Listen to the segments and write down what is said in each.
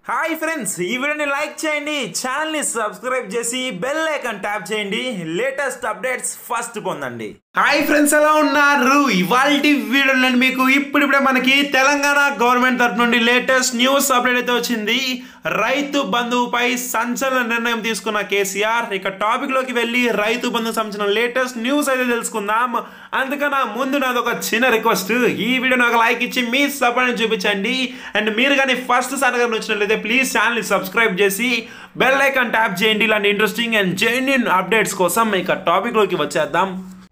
hi friends ఈ వీడియోని like చేయండి ఛానల్ని సబ్స్క్రైబ్ చేసి బెల్ ఐకాన్ ట్యాప్ చేయండి లేటెస్ట్ అప్డేట్స్ ఫస్ట్ పొందండి హాయ్ ఫ్రెండ్స్ ఎలా ఉన్నారు ఇవాళ వీడియోలో నేను మీకు ఇప్పుడిప్పుడే మనకి తెలంగాణ గవర్నమెంట్ తరఫు నుండి లేటెస్ట్ న్యూస్ అప్డేట్ అయితే వచ్చింది రైతు బంధువుపై సంచలన నిర్ణయం తీసుకున్న కేసీఆర్ ఇక టాపిక్ లోకి వెళ్ళి రైతు బంధువు సంబంధించిన లేటెస్ట్ న్యూస్ అయితే తెలుసుకుందాం అందుకన్నా ముందు నాది ఒక చిన్న రిక్వెస్ట్ ఈ వీడియోని ఒక లైక్ ఇచ్చి మీ సపోర్ట్ చూపించండి అండ్ మీరు కానీ ఫస్ట్ సార్ గారిని వచ్చినట్లయితే ప్లీజ్ ఛానల్ని సబ్స్క్రైబ్ చేసి బెల్ ఐకాన్ ట్యాప్ చేయండి ఇలాంటి ఇంట్రెస్టింగ్ అండ్ జెన్యున్ అప్డేట్స్ కోసం ఇక టాపిక్లోకి వచ్చేద్దాం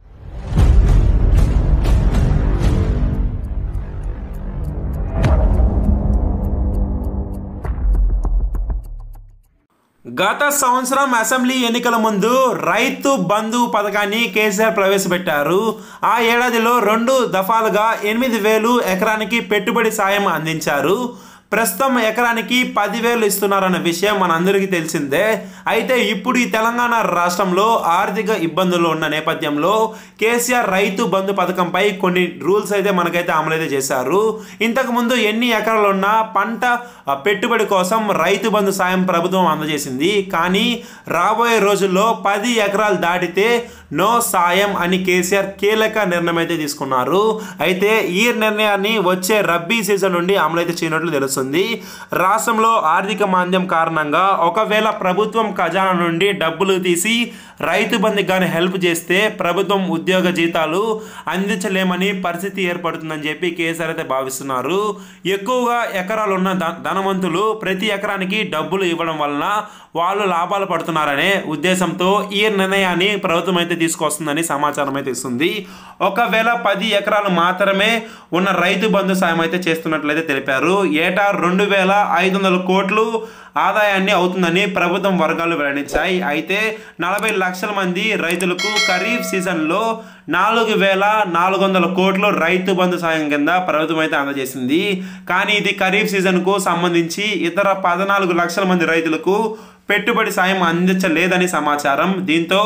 గత సంవత్సరం అసెంబ్లీ ఎన్నికల ముందు రైతు బంధు పథకాన్ని కేసీఆర్ ప్రవేశపెట్టారు ఆ ఏడాదిలో రెండు దఫాలుగా ఎనిమిది వేలు ఎకరానికి పెట్టుబడి సాయం అందించారు ప్రస్తుతం ఎకరానికి పదివేలు ఇస్తున్నారన్న విషయం మనందరికీ తెలిసిందే అయితే ఇప్పుడు ఈ తెలంగాణ రాష్ట్రంలో ఆర్థిక ఇబ్బందులు ఉన్న నేపథ్యంలో కేసీఆర్ రైతు బంధు పథకంపై కొన్ని రూల్స్ అయితే మనకైతే అమలైతే చేశారు ఇంతకుముందు ఎన్ని ఎకరాలు ఉన్నా పంట ఆ, పెట్టుబడి కోసం రైతు బంధు సాయం ప్రభుత్వం అందజేసింది కానీ రాబోయే రోజుల్లో పది ఎకరాలు దాటితే నో సాయం అని కేసీఆర్ కీలక నిర్ణయం అయితే తీసుకున్నారు అయితే ఈ నిర్ణయాన్ని వచ్చే రబ్బీ సీజన్ నుండి అమలైతే చేయనట్లు తెలుస్తుంది రాష్ట్రంలో ఆర్థిక మాంద్యం కారణంగా ఒకవేళ ప్రభుత్వం ఖజానా నుండి డబ్బులు తీసి రైతు బంధుకి కానీ హెల్ప్ చేస్తే ప్రభుత్వం ఉద్యోగ జీతాలు అందించలేమని పరిస్థితి ఏర్పడుతుందని చెప్పి కేసీఆర్ అయితే భావిస్తున్నారు ఎక్కువగా ఎకరాలు ఉన్న ధ- ధనవంతులు ప్రతి ఎకరానికి డబ్బులు ఇవ్వడం వలన వాళ్ళు లాభాలు పడుతున్నారనే ఉద్దేశంతో ఈ నిర్ణయాన్ని ప్రభుత్వం అయితే తీసుకొస్తుందని సమాచారం అయితే ఇస్తుంది ఒకవేళ పది ఎకరాలు మాత్రమే ఉన్న రైతు బంధు సాయం అయితే చేస్తున్నట్లయితే తెలిపారు ఏటా రెండు వేల ఐదు వందల కోట్లు ఆదాయాన్ని అవుతుందని ప్రభుత్వం వర్గాలు వెల్లడించాయి అయితే నలభై లక్షల మంది రైతులకు ఖరీఫ్ సీజన్లో నాలుగు వేల నాలుగు వందల కోట్లు రైతు బంధు సాయం కింద ప్రభుత్వం అయితే అందజేసింది కానీ ఇది ఖరీఫ్ సీజన్కు సంబంధించి ఇతర పద్నాలుగు లక్షల మంది రైతులకు పెట్టుబడి సాయం అందించలేదని సమాచారం దీంతో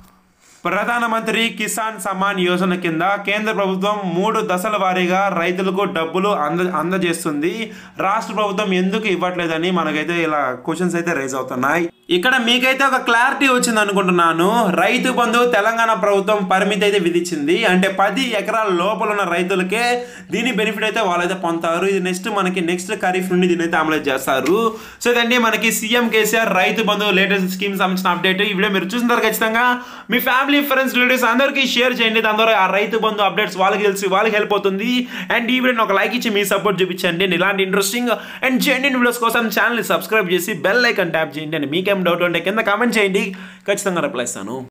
ప్రధానమంత్రి కిసాన్ సమ్మాన్ యోజన కింద కేంద్ర ప్రభుత్వం మూడు దశల వారీగా రైతులకు డబ్బులు అంద అందజేస్తుంది రాష్ట్ర ప్రభుత్వం ఎందుకు ఇవ్వట్లేదని మనకైతే ఇలా క్వశ్చన్స్ అయితే రైజ్ అవుతున్నాయి ఇక్కడ మీకైతే ఒక క్లారిటీ వచ్చింది అనుకుంటున్నాను రైతు బంధు తెలంగాణ ప్రభుత్వం పరిమితి అయితే విధించింది అంటే పది ఎకరాల లోపల ఉన్న రైతులకే దీని బెనిఫిట్ అయితే వాళ్ళైతే పొందుతారు ఇది నెక్స్ట్ మనకి నెక్స్ట్ ఖరీఫ్ నుండి దీని అయితే అమలు చేస్తారు సో ఇదండి మనకి CM KCR Rythu Bandhu latest scheme సంబంధించిన అప్డేట్ ఈ వీడియో మీరు చూసిన ఖచ్చితంగా మీ ఫ్యామిలీ ఫ్రెండ్స్ రిలేటివ్స్ అందరికీ షేర్ చేయండి దాని ద్వారా ఆ రైతు బంధు అప్డేట్స్ వాళ్ళకి తెలిసి వాళ్ళకి హెల్ప్ అవుతుంది అండ్ ఈ వీడియోని ఒక లైక్ ఇచ్చి మీ సపోర్ట్ చూపించండి నేను ఇలాంటి ఇంట్రెస్టింగ్ అండ్ జెన్యున్ వీడియోస్ కోసం ఛానల్ని సబ్స్క్రైబ్ చేసి బెల్ ఐకన్ ట్యాప్ చేయండి అని మీకేం డౌట్ ఉంటే కింద కామెంట్ చేయండి ఖచ్చితంగా రిప్లై ఇస్తాను